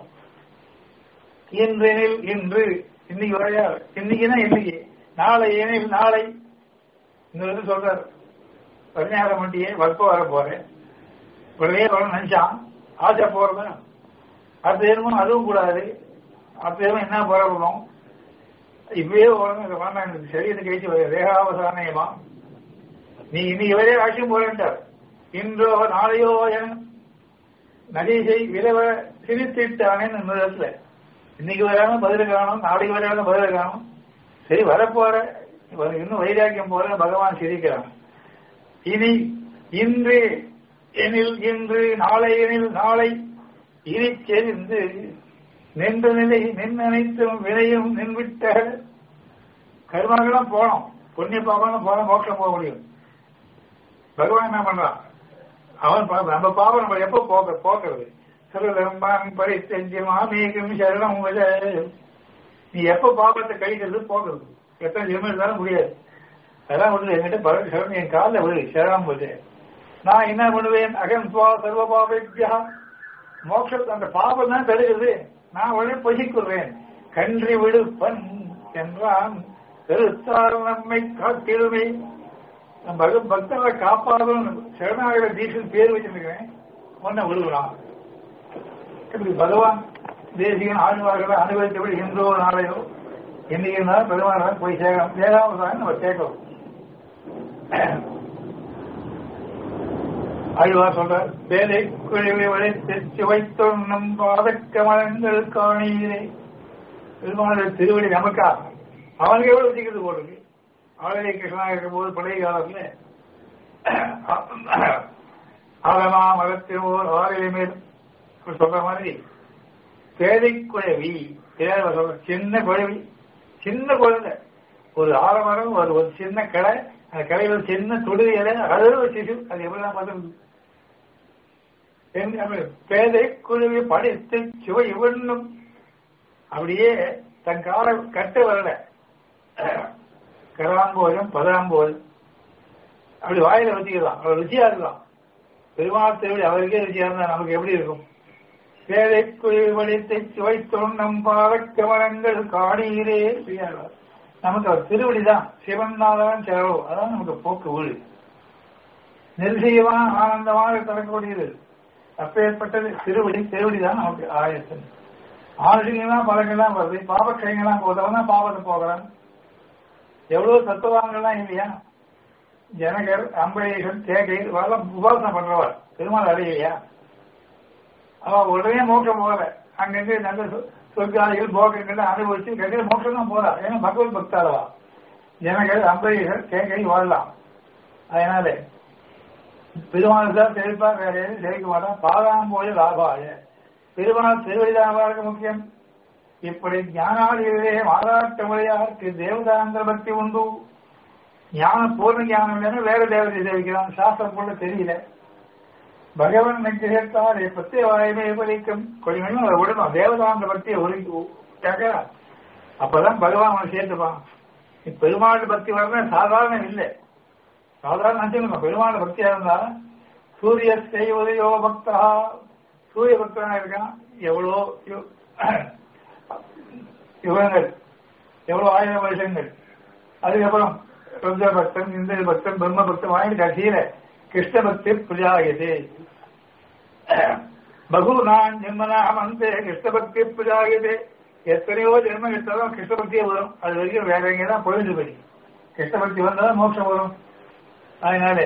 இன்றெனில் இன்று இன்னைக்கு வரையா இன்னைக்குன்னா இன்னைக்கு நாளை ஏனில் நாளை இந்த சொல்றாரு பதினாறு மண்டியே வற்ப வர போறேன் உடனே வர நினைச்சான் ஆசை போறதா அடுத்த ஜென்மம் அதுவும் கூடாது அப்பயும் என்ன போறோம் இப்பவே உடனே வேண்டாம் எனக்கு சரீரத்தை கழிச்சு ரேகாவசானயமா நீ இன்னைக்கு வரைய ஆட்சியும் போறேன்டார் இன்றோ நாளையோ என் நகை விரைவ சிரித்திட்டானேன்னு இன்னொரு இடத்துல இன்னைக்கு வராம பதில் காணும் நாளைக்கு வராம பதில் காணும் சரி வரப்போற இவனுக்கு இன்னும் வைராக்கியம் போற பகவான் சிரிக்கிறான் இனி இன்று எனில் இன்று நாளை எனில் நாளை இனி தெரிந்து நின்ற நிலை நின் அனைத்தும் வினையும் நின்விட்ட கருமாக்கெல்லாம் போனோம் புண்ணிய பாபம் போன மோட்சம் போக முடியும் பகவான் என்ன பண்றான் அவன் பா- நம்ம பாவம் நம்ம எப்போ போக்க போக்குறது சிறுதம்பான் பரித்தஞ்சு மாமேகம் சரணம் விட நீ எப்ப பாபத்தை கழிக்கிறது போக்குறது எத்தனை ஜென்மம் இருந்தாலும் முடியாது அதெல்லாம் விடுது என்கிட்ட பரவ சரணம் என் காலில் விடு சரணம் விடு நான் என்ன பண்ணுவேன் அகம் சுவா சர்வ பாபியா மோட்சத்தை அந்த பாபம் தான் தருகிறது நான் உடனே பொசிக்கொள்வேன் கன்றி விடுப்பன் என்றான் பெருத்தார் நம்மை காத்திடுமே நம்ம பக பக்தரை காப்பாதும் சரணாகர தீட்சில் பேர் வச்சிருக்கிறேன் ஒன்ன விடுகிறான் இப்படி பகவான் தேசிகன் ஆழ்வார்களை அனுபவித்தபடி இன்றோ நாளையோ என்னைக்கு இருந்தாலும் பெருமாள் போய் சேகரம் சேகாமதான் நம்ம கேட்கிறோம் ஆழ்வார் சொல்றார் வேலை குழிவை வளைத்து சுவைத்தோம் நம் பாதக்கமலங்கள் காணீரே பெருமாளுடைய திருவடி நமக்கா அவனுக்கு எவ்வளவு வச்சுக்கிறது போடுது ஆளுநை கிருஷ்ணா இருக்கும் போது பழைய காலத்துல ஆலமா மதத்தின் ஓர் ஆறிலை மேல் அப்படி சொல்ற மாதிரி பேதை குழவி பேர சொல்ற சின்ன குழவி சின்ன குழந்தை ஒரு ஆலமரம் ஒரு ஒரு சின்ன கடை அந்த கடையில் ஒரு சின்ன தொடு இலை அழகு ஒரு சிசு அது எப்படிலாம் பார்த்து பேதை குழுவி படித்து சுவை இவண்ணும் அப்படியே தன் கால கட்ட வரல கராம்போதும் பதாம்போதும் அப்படி வாயில வச்சுக்கலாம் அவர் ருச்சியா இருக்கலாம் பெருமாள் திருவிழி அவருக்கே ருச்சியா இருந்தா நமக்கு எப்படி இருக்கும் பேதை குழுவி படித்து சுவை தொண்டம் பாலக்கமலங்கள் காணீரே செய்யார்கள் நமக்கு அவர் திருவடி தான் சிவன் தான் செலவு அதான் நமக்கு போக்கு வீடு நிர்சீயமான ஆனந்தமாக தரக்கூடியது அப்பேற்பட்டது திருவடி திருவடி தான் நமக்கு ஆயத்தன் ஆளுங்கெல்லாம் பழங்கள்லாம் வருது பாவக்கைங்கெல்லாம் போதவன் தான் பாவத்தை போகிறான் எவ்வளவு தத்துவாங்கள்லாம் இல்லையா ஜனகர் அம்பரீஷன் தேகை வரலாம் உபாசனை பண்றவர் பெருமாள் அடையலையா அவ உடனே மோட்சம் போகல அங்கிருந்து நல்ல சொ- சொர்க்காதிகள் போகங்கள் அனுபவிச்சு கடைசியில் மோட்சம் தான் போறா ஏன்னா பகவத் பக்தாளவா ஜனங்கள் அம்பரீஷர் தேகை வாழலாம் அதனால பெருமாள் தான் செழிப்பா வேற எதுவும் செழிக்க மாட்டான் பாதாம் போய் லாபாய பெருமாள் திருவடிதாபாருக்கு முக்கியம் இப்படி ஞானாளிகளே மாறாட்ட முறையாருக்கு தேவதாந்திர பக்தி உண்டு ஞான பூர்ண ஞானம் இல்லைன்னா வேற தேவதை சேவிக்கிறான் சாஸ்திரம் கூட தெரியல பகவன் நிகிரத்தால் பத்திய வாயுமே பலிக்கும் கொஞ்சம் அதை விடணும் தேவதாந்த பக்தியை ஒதுக்கி அப்பதான் பகவான் அவனை சேர்த்துப்பான் நீ பெருமாள் பக்தி வரணும் சாதாரணம் இல்லை சாதாரண நினைச்சுக்கணும் பெருமாள் பக்தியா இருந்தா சூரிய செய்வதையோ பக்தா சூரிய பக்தனா இருக்கான் எவ்வளோ யு- யுகங்கள் எவ்வளவு ஆயிரம் வருஷங்கள் அதுக்கப்புறம் ருத்ர பக்தன் இந்திர பக்தன் பிரம்ம பக்தன் வாங்கிட்டு கடைசியில கிருஷ்ண பக்தி புஜாயதே பகு நான் ஜென்மனாக வந்து கிருஷ்ண பக்தி புஜாயதே எத்தனையோ ஜென்மம் எடுத்தாலும் கிருஷ்ண பக்தியே வரும் அது வரைக்கும் வேற எங்கே தான் பொழுது போய் கிருஷ்ண பக்தி வந்தாலும் மோட்சம் வரும் அதனால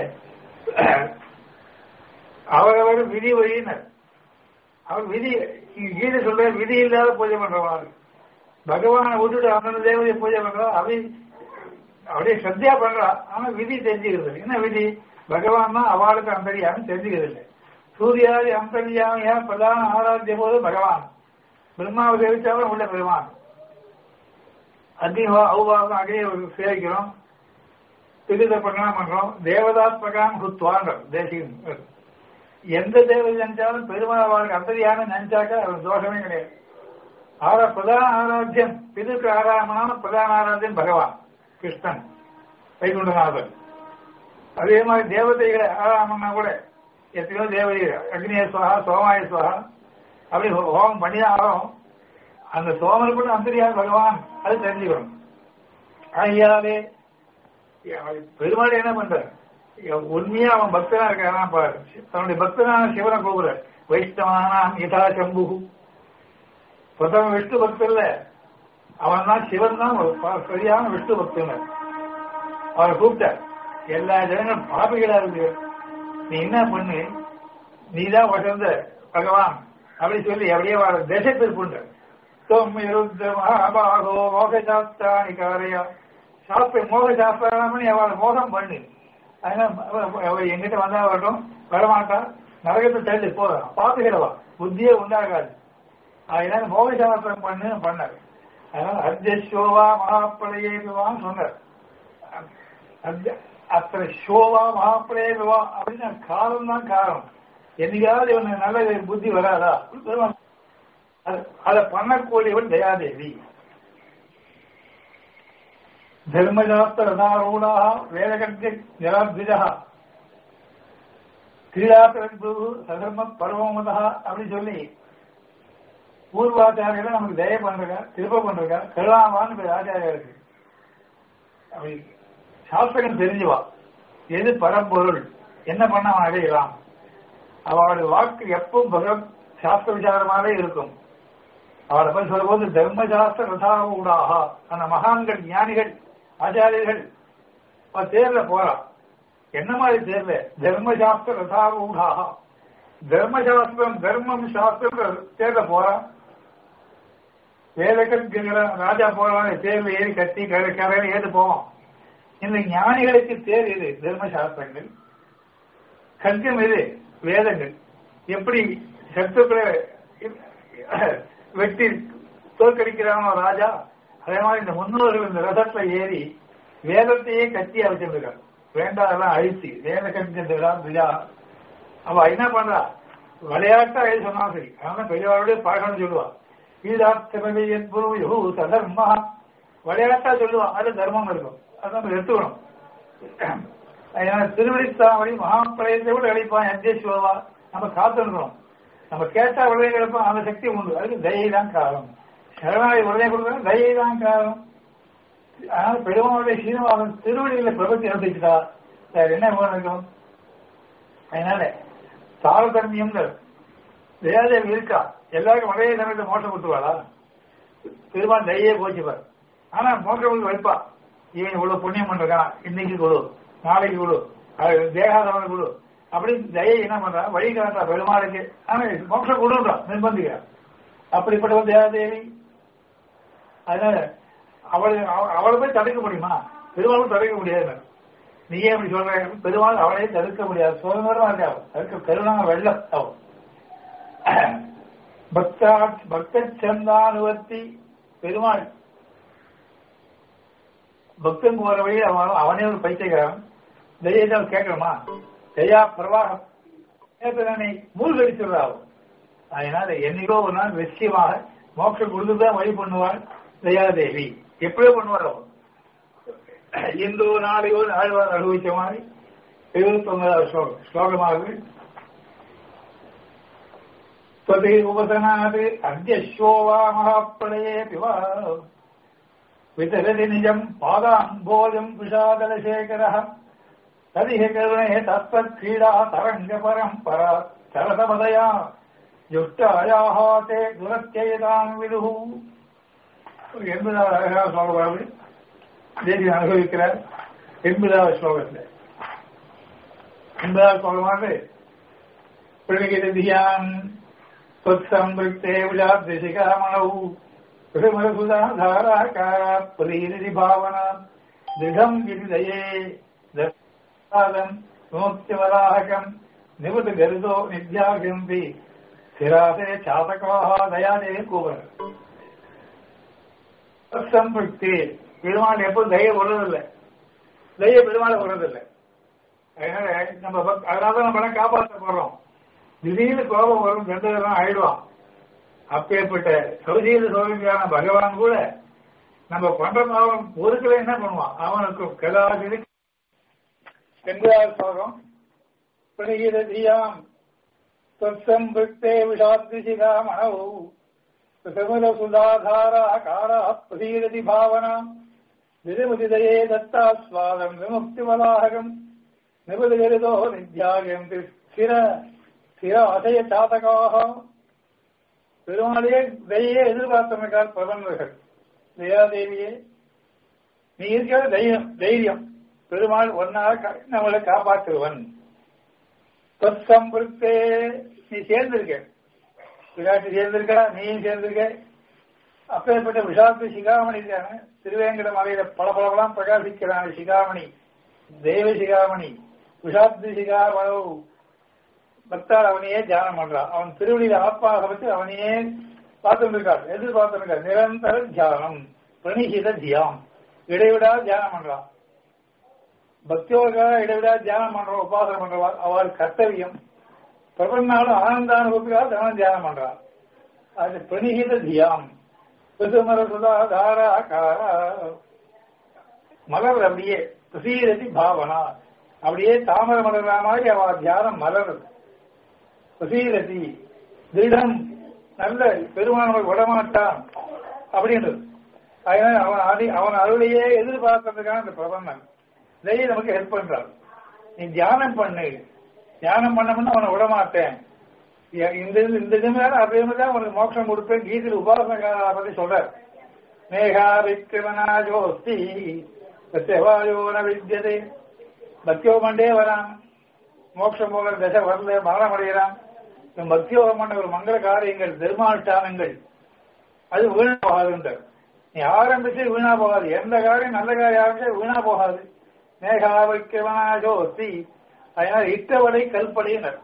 அவரவர் விதி வழியினர் அவர் விதி இங்க கீதை சொல்ற விதி இல்லாத பூஜை பண்றவாரு பகவானை விட்டுட்டு அந்தந்த தேவதையை பூஜை பண்றா அப்படி அப்படியே சத்தியா பண்றா ஆனா விதி தெரிஞ்சுக்கிறது இல்லை. என்ன விதி பகவான் தான் அவளுக்கு அந்தரியாம தெரிஞ்சுக்கிறது இல்லை சூர்யாதி அந்தரியாமையா பிரதான ஆராத்திய போது பகவான் பிரம்மாவை சேவிச்சாலும் உள்ள பெருமான் அக்னி அவுவாகம் அகையை சேவிக்கிறோம் பிரித பண்ணலாம் பண்றோம் தேவதாத்மகான் குத்வான்றோம் தேசிகம் எந்த தேவதை நினைச்சாலும் பெருமாள் அவளுக்கு அந்தரியான நினைச்சாக்க அது தோஷமே கிடையாது ஆரா பிரதான ஆராத்தியம் பிதுக்கு ஆராமனான பிரதான ஆராத்தியன் பகவான் கிருஷ்ணன் வைகுண்டநாதன் அதே மாதிரி தேவதைகளை ஆராமன்னா கூட எத்தனையோ தேவதைகள் அக்னிய சுவா சோமாய சுவா அப்படி ஹோமம் பண்ணிதான் ஆகும் அந்த சோமன் கூட அந்தரியார் பகவான் அது தெரிஞ்சுக்கணும் ஐயாவே பெருமாள் என்ன பண்றார் உண்மையா அவன் பக்தனா இருக்கான் பாரு தன்னுடைய பக்தனான சிவனை கூப்பிடுற வைஷ்ணவானாம் யதா சம்பு ஒருத்தவன் விஷ்ணு பக்தர் இல்ல அவன் தான் சிவன் தான் ஒரு ப- சரியான விஷ்ணு பக்தன் அவரை கூப்பிட்டார் எல்லா ஜனங்களும் பாபிகளா இருக்கு நீ என்ன பண்ணு நீதான் வசந்த பகவான் அப்படி சொல்லி அப்படியே வர திசை திருப்புண்ட தொம் இருந்த மகாபாகோ மோக சாஸ்திராணி காரையா சாஸ்திர மோக சாஸ்திரம் பண்ணி அவளை மோகம் பண்ணு அதனால அவ- அவ எங்கிட்ட வந்தா வரட்டும் வரமாட்டா நரகத்தை தள்ளி போதும் பாத்துக்கிறவா புத்தியே உண்டாகாது அதனால மோக சாஸ்திரம் பண்ணு பண்ணார் அதனால அத்தியசோவா மகாப்படையேவான்னு சொன்னார் அத்ய- அத்தனை ஷோவா மகாப்பிரேவா அப்படின்னு காரணம் தான் காரணம் என்னைக்காவது இவனுக்கு நல்ல புத்தி வராதா அது- அதை பண்ணக்கூடியவன் தயாதேவி தர்மசாஸ்திர ரதாரூடா வேதகர்த்திய நிராத்விஜா கிரீடாத்திரன்பு சதர்ம பரவமதா அப்படின்னு சொல்லி பூர்வாச்சாரியர்கள் நமக்கு தய பண்றா திருப்ப பண்றா கருணாவான்னு பேர் ஆச்சாரியா இருக்கு அப்படி சாஸ்திரம் தெரிஞ்சுவா எது பரம்பொருள் என்ன பண்ண அவன் அடையலாம் அவளுடைய வாக்கு எப்பவும் பகவத் சாஸ்திர விசாரமாவே இருக்கும் அவளை பற்றி சொல்லும்போது தர்மசாஸ்திர ரதாவூடாக அந்த மகான்கள் ஞானிகள் ஆச்சாரியர்கள் அவ தேர்ல போறா என்ன மாதிரி தேர்ல தர்மசாஸ்திர ரதாவூடாக தர்மசாஸ்திரம் தர்மம் சாஸ்திரம் தேர்ல போறா வேலைக்கிற ராஜா போறான் தேர்ல ஏறி கட்டி கரை கரையில ஏது போவோம் இந்த ஞானிகளுக்கு தேர் இது தர்மசாஸ்திரங்கள் கல்கம் இது வேதங்கள் எப்படி சத்துக்களை வெட்டி தோற்கடிக்கிறானோ ராஜா அதே மாதிரி இந்த முன்னோர்கள் இந்த ரதத்துல ஏறி வேதத்தையே கட்டி வச்சிருக்கார் வேண்டாதெல்லாம் அழித்து வேத கட்டிதான் விழா அவ என்ன பண்றா விளையாட்டா எழுதி சொன்னா சரி அதனால பெரியவாருடைய பழகம்னு சொல்லுவா ஈதார்த்தமே என்பது தர்மா விளையாட்டா சொல்லுவா அது தர்மம் இருக்கும் அது நம்ம எடுத்துக்கணும் அதனால திருவடித்தாமணி மகாபிரயத்தை விட அழிப்பான் எந்தேஸ்வரவா நம்ம காத்திருக்கிறோம் நம்ம கேட்டா உடனே கிடைப்போம் அந்த சக்தி உண்டு அதுக்கு தயை தான் காரணம் சரணாய் உடனே கொடுக்குறது தயை தான் காரணம் அதனால பெருமாளுடைய சீனிவாசன் திருவடியில பிரபத்தி அனுப்பிச்சுட்டா வேற என்ன வேணும் அதனால தாரதமியம் தேவதேவி இருக்கா எல்லாருக்கும் ஒரே சமயத்தை மோட்சம் கொடுத்துவாளா பெருமாள் தயையே போச்சுப்பார் ஆனா மோட்சம் கொடுத்து வைப்பா இவன் இவ்வளவு புண்ணியம் பண்றான் இன்னைக்கு கொடு நாளைக்கு கொடு அது தேகாதவனை கொடு அப்படி தயை என்ன பண்றா வழி காட்டுறா பெருமாளுக்கு ஆனா மோட்சம் கொடுன்றான் நிர்பந்திக்கிறான் அப்படிப்பட்ட தேவதேவி அதனால அவளை அவ- அவளை போய் தடுக்க முடியுமா பெருமாளும் தடுக்க முடியாது நீயே அப்படி சொல்ற பெருமாள் அவளையே தடுக்க முடியாது சுதந்திரமா இருக்கா அவள். தடுக்க கருணா வெள்ளம் அவள் பக்தா பக்த சந்தானுவர்த்தி பெருமாள் பக்தன் போற வழி அவன் அவனே ஒரு பைத்தியக்காரன் தயதான் கேட்கணுமா தயா பிரவாகம் ஏற்கனவே மூழ்கடிச்சுடுறா அவன் அதனால என்னைக்கோ ஒரு நாள் நிச்சயமாக மோட்சம் கொடுத்துதான் வழி பண்ணுவாள் தயாதேவி எப்படியோ பண்ணுவார் அவன் இந்தோ நாளையோ ஆழ்வார் அனுபவிச்ச மாதிரி எழுபத்தி ஒன்பதாவது ஸ்லோகம் ஸ்லோகமாகுது त्वदे उपसनात् अद्यश्वो वा महाप्रलयेऽपि वा वितरति निजम् पादाम्भोजम् विषादलशेखरः तदिह करुणे तत्त्वक्रीडा तरङ्गपरम्परा चरतपदया जुष्टायाः ते दुरत्ययताम् विदुः ஒரு எண்பதாவது அழகான ஸ்லோகமாவது தேவி அனுபவிக்கிறார் எண்பதாவது ஸ்லோகத்தில் எண்பதாவது ஸ்லோகமாக பிரகிருதியான் त्वत्संवृत्ते विजाद्रिशिखामणौ हृमरसुधाधाराकारा प्रीरिति भावना दृढम् गिरिदये दर्शनादम् विमुक्तिवराहकम् निवृत गरितो निध्यागम्पि स्थिरासे चातकाः दयादेव கூவர் சம்பக்தி பெருமாள் எப்போ தய விடுறதில்லை தய பெருமாளை விடுறதில்லை அதனால நம்ம பக்- அதனால நம்ம எல்லாம் காப்பாற்றப்படுறோம் திடீர்னு கோபம் வரும் கண்டதெல்லாம் ஆயிடுவான் அப்பேற்பட்ட சௌதீர சோதனையான பகவான் கூட நம்ம பண்ற பாவம் ஒருக்கல என்ன பண்ணுவான் அவனுக்கு கதாசிரி சென்றார் சோகம் பிரகிததியாம் त्वत्सम्पृक्ते विषाद्रिशिखामणौ प्रसमलसुधाधाराकाराः प्रसीदति भावनाम् विधिमुदिदये दत्तास्वादम् विमुक्तिवलाहकम् निबुदगरितो निध्यागन्ति स्थिर स्थिर अशय चातकाः பெருமாளையே தயையே எதிர்பார்த்தமைக்கால் பிரபந்தர்கள் தயாதேவியே நீ இருக்கிற தைரியம் தைரியம் பெருமாள் ஒன்னாக நம்மளை காப்பாற்றுவன் தொற்சம்பிருத்தே நீ சேர்ந்திருக்க விராட்டி சேர்ந்திருக்கா நீயும் சேர்ந்திருக்க அப்பேற்பட்ட விஷாத்து சிகாமணி இருக்காங்க திருவேங்கட மலையில பல பலபலாம் பிரகாசிக்கிறான் சிகாமணி தெய்வ சிகாமணி விஷாத்து சிகாமணு பக்தார் அவனையே தியானம் பண்றான் அவன் திருவடியில ஆத்மாக வச்சு அவனையே பார்த்துட்டு இருக்கார் எதிர்பார்த்து இருக்கார் நிரந்தர தியானம் பிரணிகித தியாம் இடைவிடா தியானம் பண்றான் பக்தியோருக்காக இடைவிடா தியானம் பண்றோம் உபாசனை பண்றவா அவள் கர்த்தவியம் பிரபன்னாலும் ஆனந்தானுபவத்துக்காக தினம் தியானம் பண்றான் அது பிரணிகித தியாம் பிசுமர சுதா தாரா காரா மலர் அப்படியே பிரசீரதி பாவனா அப்படியே தாமர மலர்ற மாதிரி அவ தியானம் மலருது பிரசீரதி திருடம் நல்ல பெருமானவர் விடமாட்டான் அப்படின்றது அதனால அவன் அடி அவன் அருளையே எதிர்பார்க்கறதுக்கான இந்த பிரபந்தன் இதையே நமக்கு ஹெல்ப் பண்றான் நீ தியானம் பண்ணு தியானம் பண்ணமுன்னா அவனை விடமாட்டேன் இந்த இந்த நிமிடம் அதே தான் உனக்கு மோட்சம் கொடுப்பேன் கீதையில் உபாசனக்கார பத்தி சொல்றார் மேகா விக்கிரமனா ஜோஸ்தி சத்தியவாயோன வித்தியதே பக்தியோகண்டே வரான் மோட்சம் போகிற தசை வரல மரணம் அடைகிறான் பக்தியோகம் பண்ண ஒரு மங்கள காரியங்கள் பெருமாட்டானங்கள் அது வீணா போகாதுன்றார் நீ ஆரம்பிச்சு வீணா போகாது எந்த காரியம் நல்ல காரியம் ஆரம்பிச்சு வீணா போகாது மேகா விக்கிரமனா ஜோஸ்தி அதனால இட்டவடை கல்படையினர்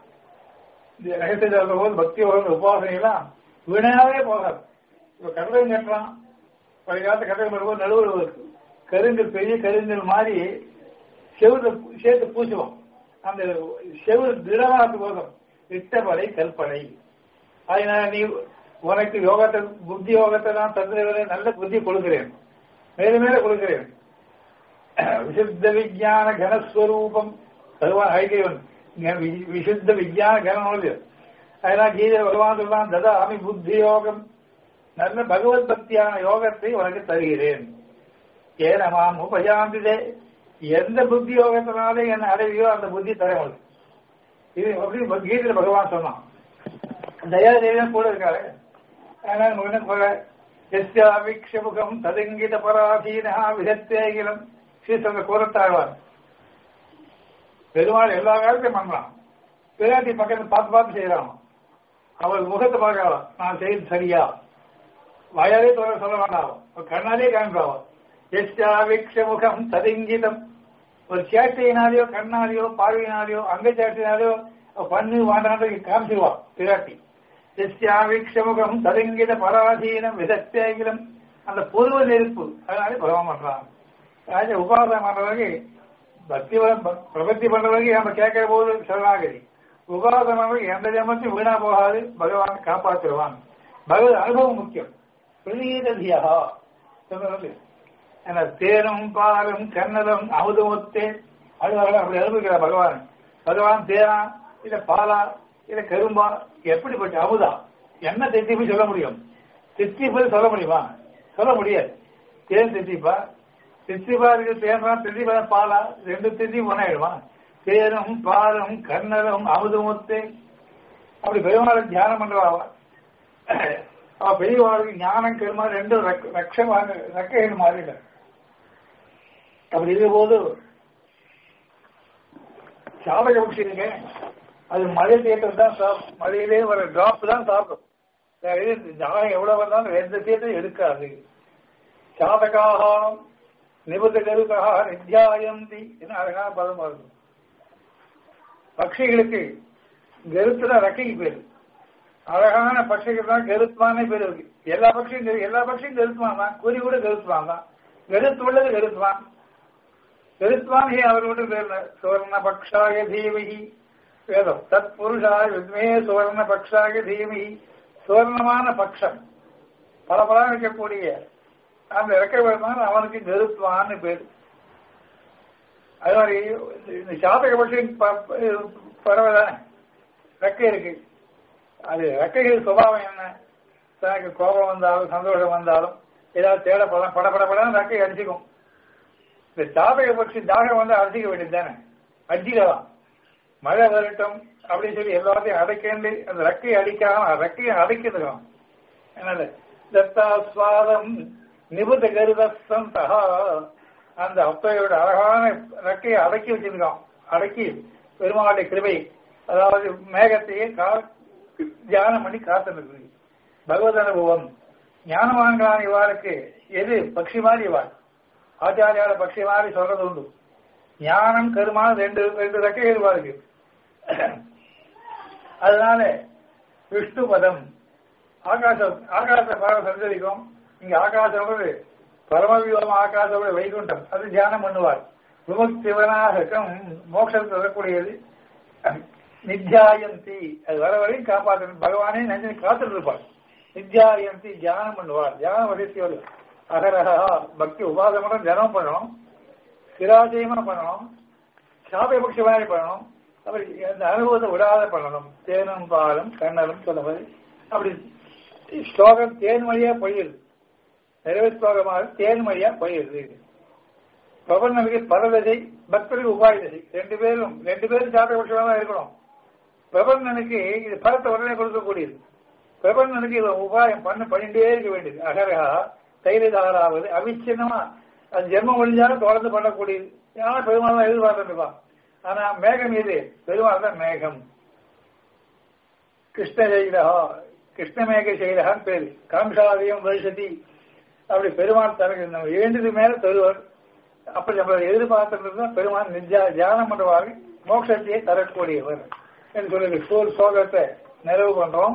ரகசிய போது பக்தி யோகம் உபாசனை எல்லாம் வீணாவே போகாது இப்ப கடலை கட்டுறான் பழைய காலத்து கடலை வரும்போது நடுவில் கருங்கல் பெரிய கருங்கல் மாதிரி செவுல சேர்த்து பூசுவோம் அந்த செவு திடமாக்கு போதும் இட்டபடை கல்பனை அதனால நீ உனக்கு யோகத்தை புத்தி யோகத்தை நான் தந்துவதை நல்ல புத்தி கொடுக்கிறேன் மேலும் மேல கொடுக்கிறேன் விசுத்த விஜயான கனஸ்வரூபம் பகவான் ஐக்கியவன் விசுத்த விஜயான கனநூல் அதெல்லாம் கீதை பகவான் சொல்லலாம் ததா அமி புத்தி யோகம் நல்ல பகவத் பக்தியான யோகத்தை உனக்கு தருகிறேன் ஏனமாம் உபயாந்திதே எந்த புத்தி யோகத்தினாலே என்ன அடைவியோ அந்த புத்தி தர உனக்கு இது அப்படி கீதையில பகவான் சொன்னான் தயாதேவியும் கூட இருக்காரு அதனால முன்ன போல எஸ்யாவிக்ஷமுகம் ததுங்கித பராதீனா விதத்தேகிலம் ஸ்ரீசந்த கூறத்தாழ்வார் பெருமாள் எல்லா காலத்தையும் பண்றான் பிராட்டி பக்கத்துல பார்த்து பார்த்து செய்யறான் அவள் முகத்தை பார்க்கலாம் நான் செய்து சரியா வாயாலே சொல்ல சொல்ல வேண்டாம் கண்ணாலே காண்பாவா எஸ்யாவிக்ஷ முகம் ததிங்கிதம் ஒரு சேட்டையினாலேயோ கண்ணாலேயோ பார்வையினாலேயோ அங்க சேட்டையினாலேயோ பண்ணு வாண்டாண்டு காமிச்சிருவா பிராட்டி எஸ்யாவிக்ஷ முகம் ததிங்கித பராதீனம் விதத்தேகிலம் அந்த புருவ நெருப்பு அதனாலே பகவான் பண்றான் ராஜ உபாசனம் பண்றவங்க பக்தி பிரபத்தி பண்றவங்க நம்ம கேட்கிற போது சரணாகதி உபாசனம் எந்த ஜென்மத்தையும் வீணா போகாது பகவான் காப்பாற்றுவான் பகவத் அனுபவம் முக்கியம் பிரதீதியா சொன்னது தேனும் பாலும் கண்ணலும் அமுதமுத்தே அழுவார்கள் அப்படி அனுபவிக்கிறார் பகவான் பகவான் தேனா இல்ல பாலா இல்ல கரும்பா எப்படிப்பட்ட அமுதா என்ன தித்திப்பு சொல்ல முடியும் தித்திப்பு சொல்ல முடியுமா சொல்ல முடியாது தேன் தித்திப்பா தித்திப்பா இருக்கு தேனா தித்திப்பா பாலா ரெண்டு தித்தி ஒன்னாயிடுமா தேனும் பாலும் கண்ணலும் அமுதமுத்தே அப்படி பெருமாளை தியானம் பண்றவா அவ பெரியவாளுக்கு ஞானம் கருமா ரெண்டும் ரக்ஷமாக ரக்கைகள் மாறிட அப்படி இருக்கும்போது சாதக பட்சி இருக்கு அது மழை தேட்டர் தான் சாப்பிடும் மழையிலே வர டிராப் தான் சாப்பிடும் ஜாகம் எவ்வளவு வந்தாலும் எந்த தேட்டரும் எடுக்காது சாதகாக நிபுத்த கருக்காக நித்யாயந்தி என்ன அழகான பதம் வருது பட்சிகளுக்கு கருத்துனா ரக்கைக்கு பேரு அழகான பட்சிகள் தான் கருத்துவானே பேர் இருக்கு எல்லா பட்சியும் எல்லா பட்சியும் கருத்துவான் தான் குறி கூட கருத்துவான் தான் கருத்து உள்ளது கருத்துவான் கருத்துவான் ஹே அவரோட பேர்ல சுவர்ண பக்ஷாய தீமகி வேதம் தத் புருஷாய வித்மே சுவர்ண பக்ஷாய தீமகி சுவர்ணமான பட்சம் பல பலம் இருக்கக்கூடிய அந்த இறக்க வேணுமான அவனுக்கு கருத்துவான்னு பேர் அது மாதிரி இந்த சாதக பட்சியின் பறவைதானே ரெக்கை இருக்கு அது ரெக்கைகள் சுபாவம் என்ன தனக்கு கோபம் வந்தாலும் சந்தோஷம் வந்தாலும் ஏதாவது தேட படம் படப்பட படம் ரெக்கை அடிச்சுக்கும் இந்த சாதக பட்சி தாகம் வந்து அடிச்சிக்க வேண்டியது தானே அடிக்கலாம் மழை வரட்டும் அப்படின்னு சொல்லி எல்லாத்தையும் அடைக்கேண்டு அந்த ரெக்கையை அடிக்காம ரெக்கையை அடைக்கிறதுக்கும் என்னது தத்தாஸ்வாதம் நிபுத கருதஸ்தா அந்த அப்பையோட அழகான ரெக்கையை அடக்கி வச்சிருக்கான் அடக்கி பெருமாளுடைய கிருபை அதாவது மேகத்தையே கா தியானம் பண்ணி காத்திருக்கு பகவத் அனுபவம் ஞானவான்களான இவாளுக்கு எது பக்ஷி மாதிரி இவாள் ஆச்சாரியால பக்ஷி மாதிரி சொல்றது உண்டு ஞானம் கருமான ரெண்டு ரெண்டு ரெக்கை இருக்கு அதனால விஷ்ணு பதம் ஆகாசம் ஆகாச பாடம் சஞ்சரிக்கும் இங்க ஆகாசம் பரமவியோகம் ஆகாசம் வைகுண்டம் அது தியானம் பண்ணுவார் விமுக்திவனாகம் மோட்சம் தரக்கூடியது நித்யாயந்தி அது வர வரையும் காப்பாற்ற பகவானே நஞ்சனை காத்துட்டு இருப்பார் நித்யாயந்தி தியானம் பண்ணுவார் தியானம் வரிசையோடு அகரகா பக்தி உபாதமுடன் தினம் பண்ணணும் சிராஜயமா பண்ணணும் சாபபக்ஷ மாதிரி பண்ணணும் அப்படி அந்த அனுபவத்தை விடாத பண்ணணும் தேனும் பாலும் கண்ணலும் சொல்லுவது அப்படி ஸ்லோகம் தேன்மொழியா பொய்யுது நிறைவு ஸ்லோகமாக தேன்மொழியா பொய்யுது பிரபந்தனுக்கு பரதசை பக்தருக்கு உபாய தசை ரெண்டு பேரும் ரெண்டு பேரும் சாபபக்ஷமா தான் இருக்கணும் பிரபந்தனுக்கு இது பரத்தை உடனே கொடுக்கக்கூடியது பிரபந்தனுக்கு இது உபாயம் பண்ண பண்ணிட்டே இருக்க வேண்டியது அகரகா தைலதாராவது அவிச்சின்னமா அது ஜென்மம் ஒழிஞ்சாலும் தொடர்ந்து பண்ணக்கூடியது ஏன்னா பெருமாள் தான் எதிர்பார்த்துருப்பான் ஆனா மேகம் எது பெருமாள் தான் மேகம் கிருஷ்ண ஜெயிலகா கிருஷ்ணமேக செயலகான்னு பேரு காம்சாதியம் வருஷதி அப்படி பெருமாள் தனக்கு நம்ம வேண்டியது மேல தருவார் அப்படி நம்மளை எதிர்பார்த்துட்டு பெருமாள் நிஜா தியானம் பண்ணுவார்கள் மோட்சத்தையே தரக்கூடியவர் என்று சொல்லி சூழ் சோகத்தை நிறைவு பண்றோம்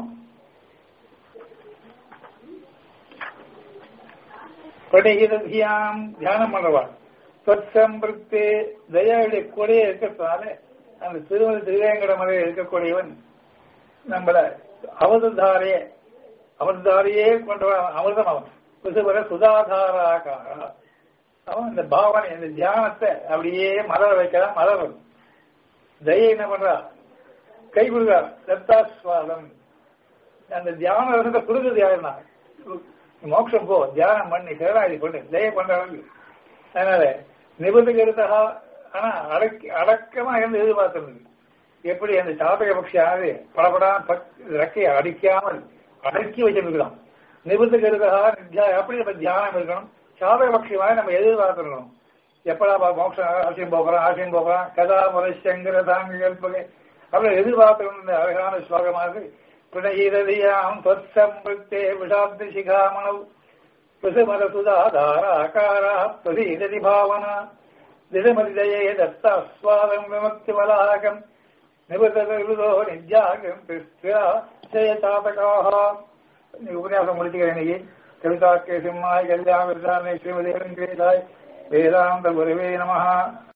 படிகிறதியாம் தியானம் பண்ணுவார் சொற்சம்பிருத்தே தயாவுடைய கூடையே இருக்கிறதுனால அந்த திருமதி திருவேங்கட மலையில் இருக்கக்கூடியவன் நம்மள அவதாரையே அவதாரையே கொண்டவன் அமிர்தம் அவன் புதுவர சுதாதாராக்காரா அவன் இந்த பாவனை இந்த தியானத்தை அப்படியே மலர வைக்கிறான் மலரும் தயை என்ன பண்றா கை கொடுக்கா தத்தாஸ்வாதம் அந்த தியான ரசத்தை கொடுக்குறது யாருன்னா மோட்சம் போ தியானம் பண்ணி சேராதி பண்ணு தய பண்றவங்க அதனால நிபுணத்துக்கு எடுத்தா ஆனா அடக்கி அடக்கமா இருந்து எதிர்பார்த்திருந்தது எப்படி அந்த சாதக பட்சியானது படப்படா ரெக்கையை அடிக்காமல் அடக்கி வச்சிருக்கலாம் நிபுணத்துக்கு எடுத்தா எப்படி நம்ம தியானம் இருக்கணும் சாதக பட்சியமாக நம்ம எதிர்பார்த்திருக்கணும் எப்படா மோட்சம் ஆசியம் போகிறோம் ஆசியம் போகிறோம் கதா முரசங்கிற தாங்க கல்பகை அப்படி எதிர்பார்த்து அழகான ஸ்லோகமாக பிரணயிரதியாம் தொத்தம்பிருத்தே விஷாப்தி சிகாமணவ் பிரசுமரசுதாதாராகாரா பிரதீரதி பாவனா திடமதிதயே தத்தாஸ்வாதம் விமுக்தி வலாகம் நிபுதோ நித்யாகம் ஜெயதாதகாக உபன்யாசம் முடிச்சுக்கிறேன் இன்னைக்கு கவிதா கே சிம்மாய் கல்யாண ஸ்ரீமதி வேதாந்த குருவே நமஹா